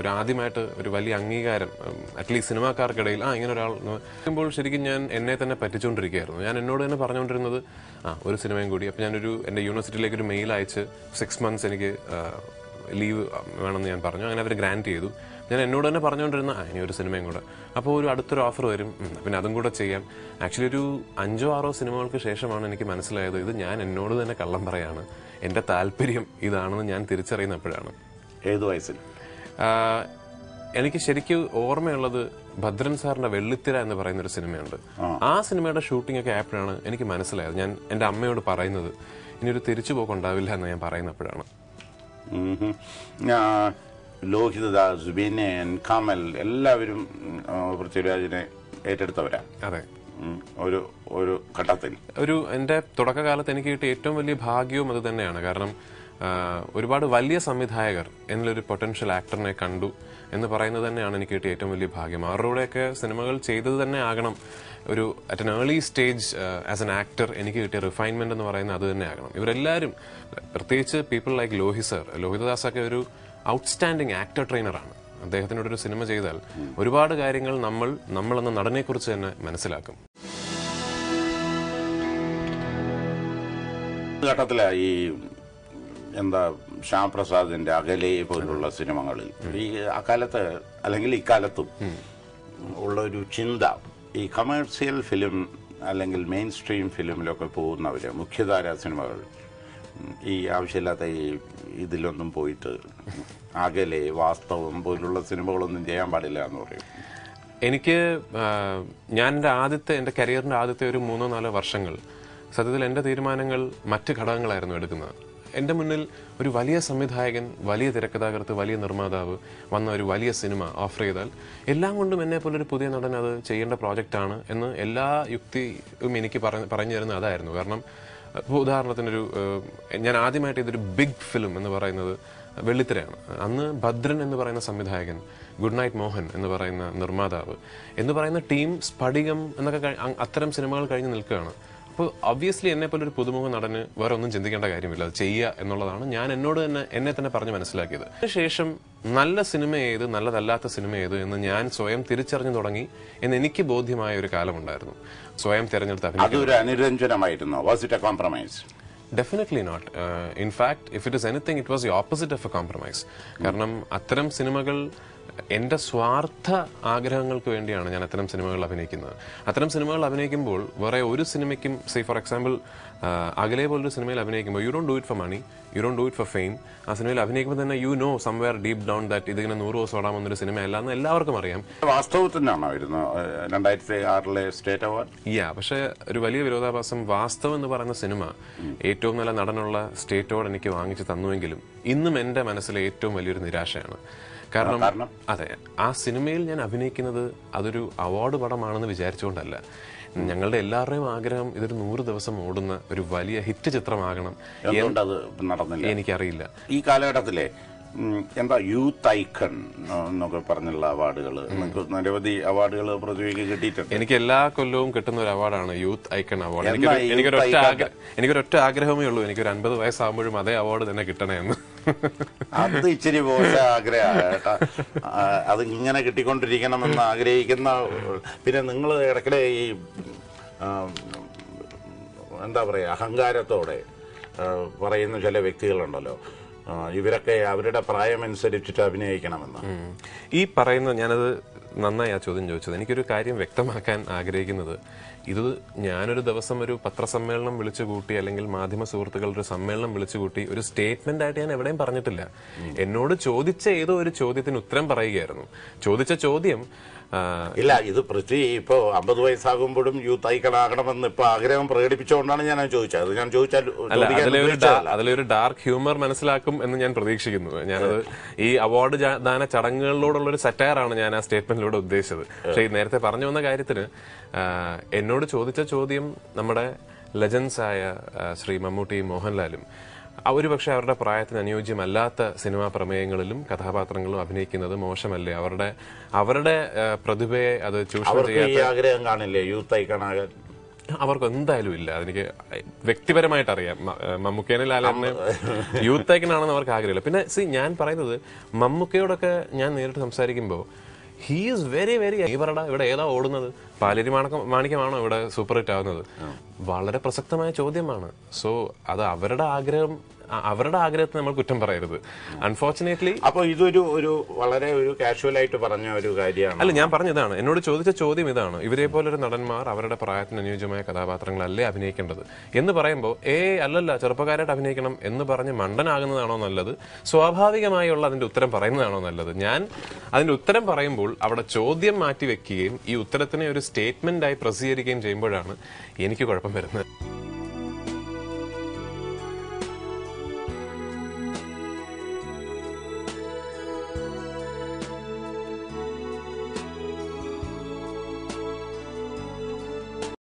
ഒരു ആദ്യമായിട്ട് ഒരു വലിയ അംഗീകാരം അറ്റ്ലീസ്റ്റ് സിനിമാക്കാർക്കിടയിൽ ആ ഇങ്ങനെ ഒരാൾ മ്പോൾ ശരിക്കും ഞാൻ എന്നെ തന്നെ പറ്റിച്ചുകൊണ്ടിരിക്കുകയായിരുന്നു ഞാൻ എന്നോട് തന്നെ പറഞ്ഞുകൊണ്ടിരുന്നത് ആ ഒരു സിനിമയും കൂടി അപ്പോൾ ഞാനൊരു എൻ്റെ യൂണിവേഴ്സിറ്റിയിലേക്ക് ഒരു മെയിൽ അയച്ച് സിക്സ് മന്ത്സ് എനിക്ക് ലീവ് വേണമെന്ന് ഞാൻ പറഞ്ഞു അങ്ങനെ അവർ ഗ്രാൻറ്റ് ചെയ്തു ഞാൻ എന്നോട് തന്നെ പറഞ്ഞുകൊണ്ടിരുന്ന ആ ഇനി ഒരു സിനിമയും കൂടെ അപ്പോൾ ഒരു അടുത്തൊരു ഓഫർ വരും ഉം, പിന്നെ അതും കൂടെ ചെയ്യാം ആക്ച്വലി ഒരു അഞ്ചോ ആറോ സിനിമകൾക്ക് ശേഷമാണ് എനിക്ക് മനസ്സിലായത് ഇത് ഞാൻ എന്നോട് തന്നെ കള്ളം പറയാണ് എൻ്റെ താല്പര്യം ഇതാണെന്ന് ഞാൻ തിരിച്ചറിയുന്നപ്പോഴാണ് ഏത് വയസ്സിൽ ആഹ് എനിക്ക് ശരിക്കും ഓർമ്മയുള്ളത് ഭദ്രൻ സാറിന്റെ വെള്ളിത്തിര എന്ന് പറയുന്ന ഒരു സിനിമയുണ്ട് ആ സിനിമയുടെ ഷൂട്ടിംഗ് ഒക്കെ ആയപ്പോഴാണ് എനിക്ക് മനസ്സിലായത് ഞാൻ എൻ്റെ അമ്മയോട് പറയുന്നത് ഇനി ഒരു തിരിച്ചുപോക്ക് ഉണ്ടാവില്ല എന്ന് ഞാൻ പറയുന്നപ്പോഴാണ് ഉം ഹും. ആ, ലോഹിതദാസ് വിനയൻ കമൽ എല്ലാവരും ഉം, ആ, പൃഥ്വിരാജിനെ ഏറ്റെടുത്തവരാ അതെ ഉം, ഒരു ഒരു ഘട്ടത്തിൽ ഒരു എൻ്റെ തുടക്കകാലത്ത് എനിക്ക് കിട്ടിയ ഏറ്റവും വലിയ ഭാഗ്യവും അത് തന്നെയാണ് കാരണം ആ, ഒരുപാട് വലിയ സംവിധായകർ എന്നിലൊരു പൊട്ടൻഷ്യൽ ആക്ടറിനെ കണ്ടു എന്ന് പറയുന്നത് തന്നെയാണ് എനിക്ക് കിട്ടിയ ഏറ്റവും വലിയ ഭാഗ്യം അവരുടെ കൂടെയൊക്കെ സിനിമകൾ ചെയ്തത് തന്നെ ആകണം ഒരു at an early stage as an actor എനിക്ക് കിട്ടിയ റിഫൈൻമെന്റ് എന്ന് പറയുന്നത് അത് തന്നെ ആകണം ഇവരെല്ലാവരും പ്രത്യേകിച്ച് people like Lohi sir Lohithadas ഒക്കെ ഒരു ഔട്ട്സ്റ്റാൻഡിംഗ് ആക്ടർ ട്രെയിനറാണ് അദ്ദേഹത്തിനോട് ഒരു സിനിമ ചെയ്താൽ ഒരുപാട് കാര്യങ്ങൾ നമ്മൾ നമ്മളെന്ന നടനെക്കുറിച്ച് തന്നെ മനസ്സിലാക്കും ഘട്ടത്തിലാ ഈ എന്താ ശ്യാംപ്രസാദിന്റെ അകലെ പോലുള്ള സിനിമകളിൽ ഈ അക്കാലത്ത് അല്ലെങ്കിൽ ഇക്കാലത്തും ഉള്ള ഒരു ചിന്ത ഈ കമേഴ്സ്യൽ ഫിലിം അല്ലെങ്കിൽ മെയിൻ സ്ട്രീം ഫിലിമിലൊക്കെ പോകുന്നവര് മുഖ്യധാര സിനിമകൾ ഉം, ഈ ആവശ്യമില്ലാത്ത ഈ ഇതിലൊന്നും പോയിട്ട് അകലെ വാസ്തവം പോലുള്ള സിനിമകളൊന്നും ചെയ്യാൻ പാടില്ല എന്ന് പറയും എനിക്ക് ആ, ഞാൻ എൻ്റെ ആദ്യത്തെ എൻ്റെ കരിയറിൻ്റെ ആദ്യത്തെ ഒരു മൂന്നോ നാലോ വർഷങ്ങൾ സത്യത്തിൽ എൻ്റെ തീരുമാനങ്ങൾ മറ്റ് ഘടകങ്ങളായിരുന്നു എടുക്കുന്നത് എൻ്റെ മുന്നിൽ ഒരു വലിയ സംവിധായകൻ വലിയ തിരക്കഥാകൃത്ത് വലിയ നിർമ്മാതാവ് വന്ന ഒരു വലിയ സിനിമ ഓഫർ ചെയ്താൽ എല്ലാം കൊണ്ടും എന്നെ പോലൊരു പുതിയ നടൻ അത് ചെയ്യേണ്ട പ്രോജക്റ്റാണ് എന്ന് എല്ലാ യുക്തിയും എനിക്ക് പറഞ്ഞ് പറഞ്ഞു തരുന്നത് അതായിരുന്നു കാരണം ഇപ്പോൾ ഉദാഹരണത്തിനൊരു ഏഹ്, ഞാൻ ആദ്യമായിട്ട് ഇതൊരു ബിഗ് ഫിലിം എന്ന് പറയുന്നത് വെള്ളിത്തിരയാണ് അന്ന് ഭദ്രൻ എന്ന് പറയുന്ന സംവിധായകൻ ഗുഡ് നൈറ്റ് മോഹൻ എന്ന് പറയുന്ന നിർമ്മാതാവ് എന്ന് പറയുന്ന ടീം സ്ഫടികം എന്നൊക്കെ കഴി- അ- അത്തരം സിനിമകൾ കഴിഞ്ഞ് നിൽക്കുകയാണ് അപ്പോൾ ഒബ്വിയസ്ലി എന്നെ പോലെ ഒരു പുതുമുഖ നടന് വേറെ ഒന്നും ചിന്തിക്കേണ്ട കാര്യമില്ല അത് ചെയ്യുക എന്നുള്ളതാണ് ഞാൻ എന്നോട് തന്നെ എന്നെ തന്നെ പറഞ്ഞ് മനസ്സിലാക്കിയത് അതിനുശേഷം നല്ല സിനിമ ഏത് നല്ലതല്ലാത്ത സിനിമ ഏത് എന്ന് ഞാൻ സ്വയം തിരിച്ചറിഞ്ഞു തുടങ്ങി എന്ന് എനിക്ക് ബോധ്യമായ ഒരു കാലമുണ്ടായിരുന്നു സ്വയം തിരഞ്ഞെടുത്ത അഭിനയിക്കാൻ അതൊരു അനുരഞ്ജനമായിരുന്നു was it a compromise definitely not in fact if it is anything it was the opposite of a compromise കാരണം അത്തരം സിനിമകൾ എന്റെ സ്വാർത്ഥ ആഗ്രഹങ്ങൾക്ക് വേണ്ടിയാണ് ഞാൻ അത്തരം സിനിമകൾ അഭിനയിക്കുന്നത് അത്തരം സിനിമകൾ അഭിനയിക്കുമ്പോൾ വേറെ ഒരു സിനിമയ്ക്കും സേ ഫോർ എക്സാമ്പിൾ അകലെ പോലൊരു സിനിമയിൽ അഭിനയിക്കുമ്പോൾ you don't do it for money you don't do it for fame ആ സിനിമയിൽ അഭിനയിക്കുമ്പോൾ തന്നെ you know somewhere deep down that ഇതിങ്ങനെ നൂറ് ദിവസം ഓടാമെന്നൊരു സിനിമയല്ല എന്ന് എല്ലാവർക്കും അറിയാം വാസ്തവത്തിനാണോ ഇരുന്നു രണ്ടായിരത്തി ആറിലെ സ്റ്റേറ്റ് അവാർഡ് യാ പക്ഷെ ഒരു വലിയ വിരോധാഭാസം വാസ്തവം എന്ന് പറയുന്ന സിനിമ ഏറ്റവും നല്ല നടനുള്ള സ്റ്റേറ്റോട് എനിക്ക് വാങ്ങിച്ചു തന്നുവെങ്കിലും ഇന്നും എന്റെ മനസ്സിലെ ഏറ്റവും വലിയൊരു നിരാശയാണ് കാരണം കാരണം? അതെ ആ സിനിമയിൽ ഞാൻ അഭിനയിക്കുന്നത് അതൊരു അവാർഡ് പടമാണെന്ന് വിചാരിച്ചുകൊണ്ടല്ല ഞങ്ങളുടെ എല്ലാവരുടെയും ആഗ്രഹം ഇതൊരു നൂറ് ദിവസം ഓടുന്ന ഒരു വലിയ ഹിറ്റ് ചിത്രമാകണം എന്തുകൊണ്ട് അത് നടന്നില്ല എനിക്കറിയില്ല ഈ കാലഘട്ടത്തിലെ ഉം, എന്താ യൂത്ത് ഐക്കൺ എന്നൊക്കെ പറഞ്ഞുള്ള അവാർഡുകൾ നിങ്ങൾക്ക് നിരവധി അവാർഡുകൾ പൃഥ്വിക്ക് കിട്ടിയിട്ടുണ്ട് എനിക്ക് എല്ലാ കൊല്ലവും കിട്ടുന്ന ഒരു അവാർഡാണ് യൂത്ത് ഐക്കൺ അവാർഡ് എന്നാ എനിക്കൊരു ഈ എനിക്കൊരൊറ്റ യൂത്ത് ആഗ്ര- എനിക്കൊരൊറ്റ ആഗ്രഹമേ ഉള്ളൂ എനിക്കൊരു അൻപത് വയസ്സാകുമ്പോഴും അതേ അവാർഡ് തന്നെ കിട്ടണേ എന്ന് അത് ഇച്ചിരി മോശ ആഗ്രഹമാണ് കേട്ടാ ആ, അത് ഇങ്ങനെ കിട്ടിക്കൊണ്ടിരിക്കണമെന്ന് ആഗ്രഹിക്കുന്ന പിന്നെ നിങ്ങൾ ഇടയ്ക്കിടെ ഈ ആ, എന്താ പറയുക അഹങ്കാരത്തോടെ ആ, പറയുന്ന ചില വ്യക്തികളുണ്ടല്ലോ ആ, ഇവരൊക്കെ അവരുടെ പ്രായമനുസരിച്ചിട്ട് അഭിനയിക്കണമെന്ന് ഉം. ഈ പറയുന്ന ഞാനത് നന്നായി ആ ചോദ്യം ചോദിച്ചത് എനിക്കൊരു കാര്യം വ്യക്തമാക്കാൻ ആഗ്രഹിക്കുന്നത് ഇത് ഞാനൊരു ദിവസം ഒരു പത്രസമ്മേളനം വിളിച്ചു കൂട്ടി അല്ലെങ്കിൽ മാധ്യമ സുഹൃത്തുക്കളുടെ ഒരു സമ്മേളനം വിളിച്ചു കൂട്ടി ഒരു സ്റ്റേറ്റ്മെന്റ് ആയിട്ട് ഞാൻ എവിടെയും പറഞ്ഞിട്ടില്ല എന്നോട് ചോദിച്ച ഏതോ ഒരു ചോദ്യത്തിന് ഉത്തരം പറയുകയായിരുന്നു ചോദിച്ച ചോദ്യം ആ, ഇല്ല ഇത് പൃഥ്വി ഇപ്പോ അമ്പത് വയസ്സാകുമ്പോഴും യൂത്ത് ഐക്കൺ ആകണമെന്ന് ഇപ്പൊ ആഗ്രഹം പ്രകടിപ്പിച്ചുകൊണ്ടാണ് ഞാൻ അത് ചോദിച്ചത് അത് ഞാൻ ചോദിച്ചാൽ അല്ല ചോദിക്കാൻ അതിലെ ഒരു ഉദ്ദേശിച്ചതല്ല. അതിലെ ഒരു ഡാർക്ക് ഹ്യൂമർ മനസ്സിലാക്കും എന്ന് ഞാൻ പ്രതീക്ഷിക്കുന്നു ഞാനത് ഈ അവാർഡ് ജാ- ദാന ചടങ്ങുകളിലോടുള്ള ഒരു സറ്റയറാണ് ഞാൻ ആ സ്റ്റേറ്റ്മെന്റിലൂടെ ഉദ്ദേശിച്ചത് പക്ഷേ ഈ നേരത്തെ പറഞ്ഞു വന്ന കാര്യത്തിന് ആ, എന്നോട് ചോദിച്ച ചോദ്യം നമ്മുടെ ലെജൻസ് ആയ ആ, ശ്രീ മമ്മൂട്ടിയും മോഹൻലാലും അവർ പക്ഷെ അവരുടെ പ്രായത്തിന് അനുയോജ്യമല്ലാത്ത സിനിമാ പ്രമേയങ്ങളിലും കഥാപാത്രങ്ങളും അഭിനയിക്കുന്നത് മോശമല്ലേ അവരുടെ അവരുടെ ആ, പ്രതിഭയെ അത് ചൂഷണം അവർക്ക് ചെയ്യാൻ ഈ ആഗ്രഹം കാണില്ലേ യൂത്ത് ഐക്കൺ ആകാൻ അവർക്ക് എന്തായാലും ഇല്ല അതെനിക്ക് വ്യക്തിപരമായിട്ട് അറിയാം മ- ഏഹ് മമ്മൂക്കേനെ ലാലേട്ടനെ യൂത്ത് ഐക്കനാണെന്ന് അവർക്ക് ആഗ്രഹമില്ല പിന്നെ സി ഞാൻ പറയുന്നത് മമ്മൂക്കയോടൊക്കെ ഞാൻ നേരിട്ട് സംസാരിക്കുമ്പോൾ ഹീ ഈസ് വെരി വെരി ഇവരുടെ ഇവിടെ ഏതാ ഓടുന്നത് പാലേരി മാണക്കം മാണിക്യമാണോ ഇവിടെ സൂപ്പർ ഹിറ്റ് ആവുന്നത് വളരെ പ്രസക്തമായ ചോദ്യമാണ് സോ അത് അവരുടെ ആഗ്രഹം അ- അവരുടെ ആഗ്രഹത്തെ നമ്മൾ കുറ്റം പറയരുത് അൺഫോർച്ചുനേറ്റ്ലി അപ്പോൾ ഇതൊരു ഒരു വളരെ ഒരു കാഷ്വൽ ആയിട്ട് പറഞ്ഞ ഒരു കാര്യമാണ് അല്ല ഞാൻ പറഞ്ഞതാണ് എന്നോട് ചോദിച്ച ചോദ്യം ഇതാണ് ഇവരെ പോലൊരു നടന്മാർ അവരുടെ പ്രായത്തിന് അനുയോജ്യമായ കഥാപാത്രങ്ങളല്ലേ അഭിനയിക്കേണ്ടത് എന്ന് പറയുമ്പോൾ ഏ അല്ലല്ല ചെറുപ്പക്കാരായിട്ട് അഭിനയിക്കണം എന്ന് പറഞ്ഞ് മണ്ടനാകുന്നതാണോ നല്ലത് സ്വാഭാവികമായുള്ള അതിന്റെ ഉത്തരം പറയുന്നതാണോ നല്ലത് ഞാൻ അതിന്റെ ഉത്തരം പറയുമ്പോൾ അവിടെ ചോദ്യം മാറ്റി വെക്കുകയും ഈ ഉത്തരത്തിനെ ഒരു സ്റ്റേറ്റ്മെന്റ് ആയി പ്രസിദ്ധീകരിക്കുകയും ചെയ്യുമ്പോഴാണ് എനിക്ക് കുഴപ്പം വരുന്നത്